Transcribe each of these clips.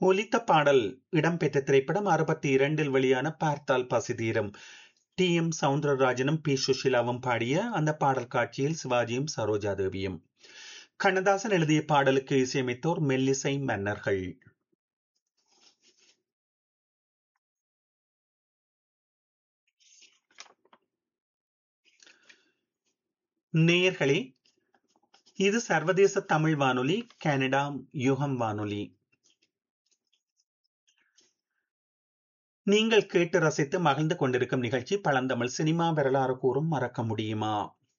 ஒலித்த பாடல் இடம்பெற்ற திரைப்படம் அறுபத்தி இரண்டில் வெளியான பார்த்தால் பசி தீரும் டி எம் சவுந்தரராஜனும் பி சுஷிலாவும் பாடிய அந்த பாடல் காட்சியில் சிவாஜியும் சரோஜா தேவியும் கண்ணதாசன் எழுதிய பாடலுக்கு இசையமைத்தோர் மெல்லிசை மன்னர்கள் நேயர்களே இது சர்வதேச தமிழ் வானொலி கனடா யுகம் வானொலி நீங்கள் கேட்டு ரசித்து மகிழ்ந்து கொண்டிருக்கும் நிகழ்ச்சி பழந்தமிழ் சினிமா வரலாறு கூறும் மறக்க முடியுமா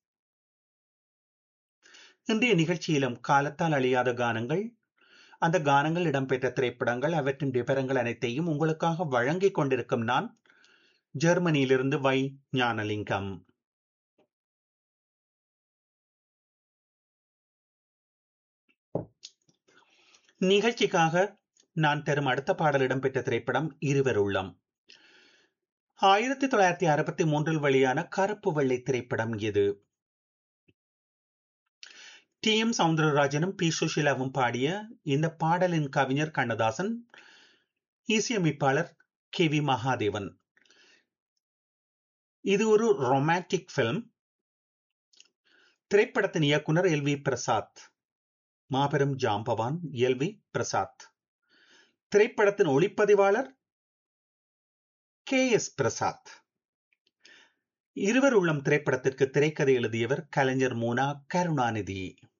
இன்றைய நிகழ்ச்சியிலும் காலத்தால் அழியாத கானங்கள் அந்த கானங்கள் இடம்பெற்ற திரைப்படங்கள் அவற்றின் விவரங்கள் அனைத்தையும் உங்களுக்காக வழங்கிக் கொண்டிருக்கும் நான் ஜெர்மனியிலிருந்து வை ஞானலிங்கம் நிகழ்ச்சிக்காக நான் தரும் அடுத்த பாடல் இடம்பெற்ற திரைப்படம் இருவர் உள்ளம் ஆயிரத்தி தொள்ளாயிரத்தி அறுபத்தி மூன்றில் வெளியான கருப்பு வெள்ளை திரைப்படம் இது டி எம் சவுந்தரராஜனும் பி சுஷிலாவும் பாடிய இந்த பாடலின் கவிஞர் கண்ணதாசன் இசையமைப்பாளர் கே வி மகாதேவன் இது ஒரு ரொமான்டிக் பிலிம் திரைப்படத்தின் இயக்குனர் எல் வி பிரசாத் மாபெரும் ஜாம்பவான் எல் வி பிரசாத் திரைப்படத்தின் ஒளிப்பதிவாளர் கே எஸ் பிரசாத் இருவர் உள்ளம் திரைப்படத்திற்கு திரைக்கதை எழுதியவர் கலைஞர் மூனா கருணாநிதி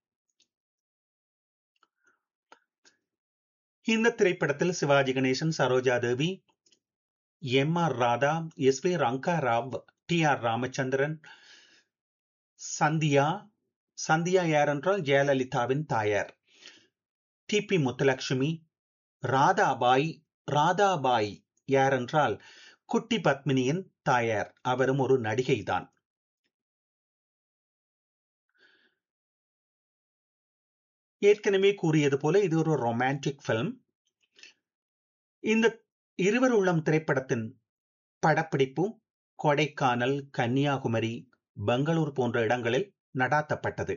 இந்த திரைப்படத்தில் Sivaji Ganesan Saroja Devi M R Radha S V Ranga Rao T R Ramachandran Sandhya Sandhya யார் என்றால் ஜெயலலிதாவின் தாயார் டி பி முத்துலட்சுமி ராதாபாய் ராதாபாய் யார் என்றால் குட்டி பத்மினியின் தாயார் அவரும் ஒரு நடிகைதான் ஏற்கனவே கூறியது போல இது ஒரு ரொமான்டிக் பிலிம் இந்த இருவர் உள்ளம் திரைப்படத்தின் படப்பிடிப்பு கொடைக்கானல் கன்னியாகுமரி பெங்களூர் போன்ற இடங்களில் நடாத்தப்பட்டது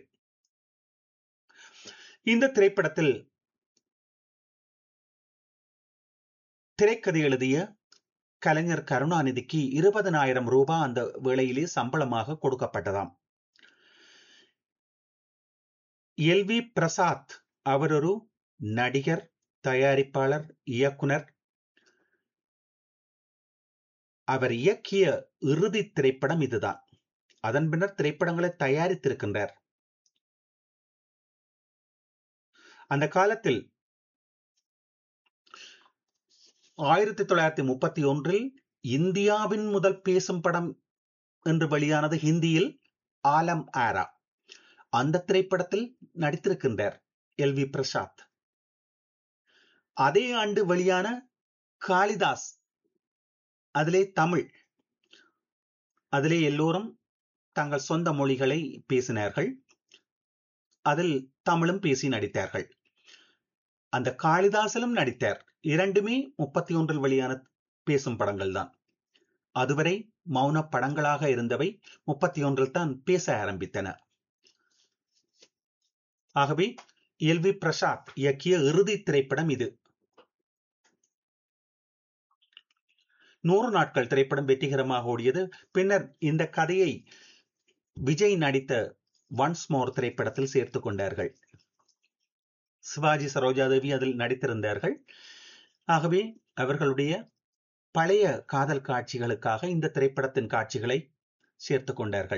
இந்த திரைப்படத்தில் திரைக்கதை எழுதிய கலைஞர் கருணாநிதிக்கு இருபதனாயிரம் ரூபாய் அந்த வேளையிலே சம்பளமாக கொடுக்கப்பட்டதாம் எல் வி பிரசாத் அவர் ஒரு நடிகர் தயாரிப்பாளர் இயக்குனர் அவர் இயக்கிய இறுதி திரைப்படம் இதுதான் அதன் பின்னர் திரைப்படங்களை தயாரித்திருக்கின்றார் அந்த காலத்தில் ஆயிரத்தி தொள்ளாயிரத்தி முப்பத்தி ஒன்றில் இந்தியாவின் முதல் பேசும் படம் என்று வெளியானது ஹிந்தியில் ஆலம் ஆரா அந்த திரைப்படத்தில் நடித்திருக்கின்றார் எல் வி பிரசாத் அதே ஆண்டு வெளியான காளிதாஸ் அதிலே தமிழ் அதிலே எல்லோரும் தங்கள் சொந்த மொழிகளை பேசினார்கள் அதில் தமிழும் பேசி நடித்தார்கள் அந்த காளிதாசிலும் நடித்தார் இரண்டுமே முப்பத்தி ஒன்றில் வெளியான பேசும் படங்கள் தான் அதுவரை மௌன படங்களாக இருந்தவை முப்பத்தி ஒன்றில் தான் பேச ஆரம்பித்தன ஆகவே எல் வி பிரசாத் இயக்கிய இறுதி திரைப்படம் இது நூறு நாட்கள் திரைப்படம் வெற்றிகரமாக ஓடியது பின்னர் இந்த கதையை விஜய் நடித்த ஒன்ஸ் மோர் திரைப்படத்தில் சேர்த்துக் கொண்டார்கள் சிவாஜி சரோஜாதேவி அதில் நடித்திருந்தார்கள் ஆகவே அவர்களுடைய பழைய காதல் காட்சிகளுக்காக இந்த திரைப்படத்தின் காட்சிகளை சேர்த்து கொண்டார்கள்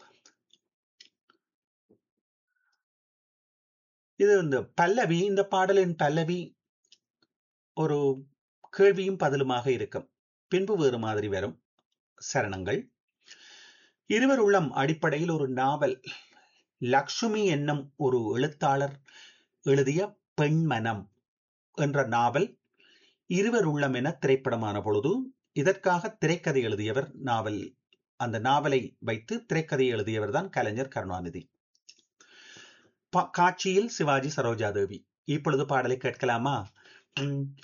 இது இந்த பல்லவி இந்த பாடலின் பல்லவி ஒரு கேள்வியும் பதிலுமாக இருக்கும் பின்பு வேறு மாதிரி வரும் சரணங்கள் இருவர் உள்ளம் அடிப்படையில் ஒரு நாவல் லக்ஷ்மி என்னும் ஒரு எழுத்தாளர் எழுதிய பெண்மனம் என்ற நாவல் இருவர் உள்ளம் என திரைப்படமான பொழுது இதற்காக திரைக்கதை எழுதியவர் நாவல் அந்த நாவலை வைத்து திரைக்கதை எழுதியவர் தான் கலைஞர் கருணாநிதி காட்சியில் சிவாஜி சரோஜாதேவி இப்பொழுது பாடலை கேட்கலாமா